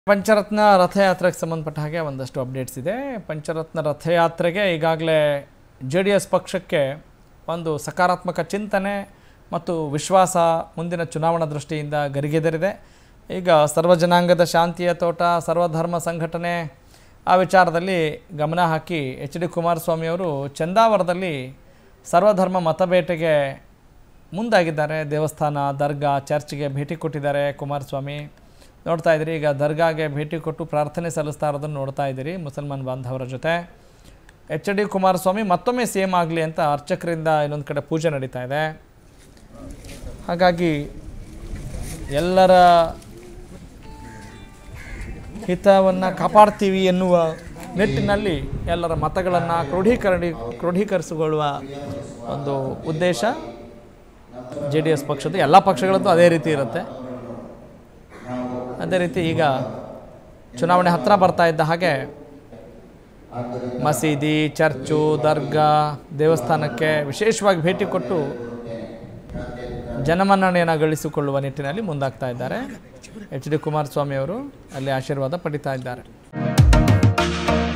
ಪಂಚರತ್ನ ರಥಯಾತ್ರೆಗೆ ಸಂಬಂಧಪಟ್ಟ ಹಾಗೆ ಒಂದಷ್ಟು ಅಪ್ಡೇಟ್ಸ್ ಇದೆ ಪಂಚರತ್ನ ರಥಯಾತ್ರೆಗೆ ಈಗಾಗಲೇ ಜೆ ಡಿ ಎಸ್ ಪಕ್ಷಕ್ಕೆ ಒಂದು ಸಕಾರಾತ್ಮಕ ಚಿಂತನೆ ಮತ್ತು ವಿಶ್ವಾಸ ಮುಂದಿನ ಚುನಾವಣಾ ದೃಷ್ಟಿಯಿಂದ ಗರಿಗೆದರಿದೆ ಈಗ ಸರ್ವಜನಾಂಗದ ಶಾಂತಿಯ ತೋಟ ಸರ್ವಧರ್ಮ ಸಂಘಟನೆ ಆ ವಿಚಾರದಲ್ಲಿ ಗಮನ ಹಾಕಿ ಎಚ್ ಡಿ ಕುಮಾರಸ್ವಾಮಿಯವರು ಚಂದಾವರದಲ್ಲಿ ಸರ್ವಧರ್ಮ ಮತಬೇಟೆಗೆ ಮುಂದಾಗಿದ್ದಾರೆ ದೇವಸ್ಥಾನ ದರ್ಗಾ ಚರ್ಚ್ಗೆ ಭೇಟಿ ಕೊಟ್ಟಿದ್ದಾರೆ ಕುಮಾರಸ್ವಾಮಿ ನೋಡ್ತಾ ಇದ್ದೀರಿ ಈಗ ದರ್ಗಾಗೆ ಭೇಟಿ ಕೊಟ್ಟು ಪ್ರಾರ್ಥನೆ ಸಲ್ಲಿಸ್ತಾ ಇರೋದನ್ನು ನೋಡ್ತಾ ಇದ್ದೀರಿ ಮುಸಲ್ಮಾನ್ ಬಾಂಧವರ ಜೊತೆ ಎಚ್ ಡಿ ಕುಮಾರಸ್ವಾಮಿ ಮತ್ತೊಮ್ಮೆ ಸಿ ಎಂ ಆಗಲಿ ಅಂತ ಅರ್ಚಕರಿಂದ ಇನ್ನೊಂದು ಕಡೆ ಪೂಜೆ ನಡೀತಾ ಇದೆ ಹಾಗಾಗಿ ಎಲ್ಲರ ಹಿತವನ್ನು ಕಾಪಾಡ್ತೀವಿ ಎನ್ನುವ ನಿಟ್ಟಿನಲ್ಲಿ ಎಲ್ಲರ ಮತಗಳನ್ನು ಕ್ರೋಢೀಕರಣಿ ಕ್ರೋಢೀಕರಿಸಿಕೊಳ್ಳುವ ಒಂದು ಉದ್ದೇಶ ಜೆ ಡಿ ಎಸ್ ಪಕ್ಷದ್ದು ಎಲ್ಲ ಪಕ್ಷಗಳದ್ದು ಅದೇ ರೀತಿ ಇರುತ್ತೆ ಅದೇ ರೀತಿ ಈಗ ಚುನಾವಣೆ ಹತ್ತಿರ ಬರ್ತಾ ಇದ್ದ ಹಾಗೆ ಮಸೀದಿ ಚರ್ಚು ದರ್ಗಾ ದೇವಸ್ಥಾನಕ್ಕೆ ವಿಶೇಷವಾಗಿ ಭೇಟಿ ಕೊಟ್ಟು ಜನಮನ್ನಣೆಯನ್ನು ಗಳಿಸಿಕೊಳ್ಳುವ ನಿಟ್ಟಿನಲ್ಲಿ ಮುಂದಾಗ್ತಾ ಇದ್ದಾರೆ ಎಚ್ ಡಿ ಕುಮಾರಸ್ವಾಮಿ ಅವರು ಅಲ್ಲಿ ಆಶೀರ್ವಾದ ಪಡಿತಾ ಇದ್ದಾರೆ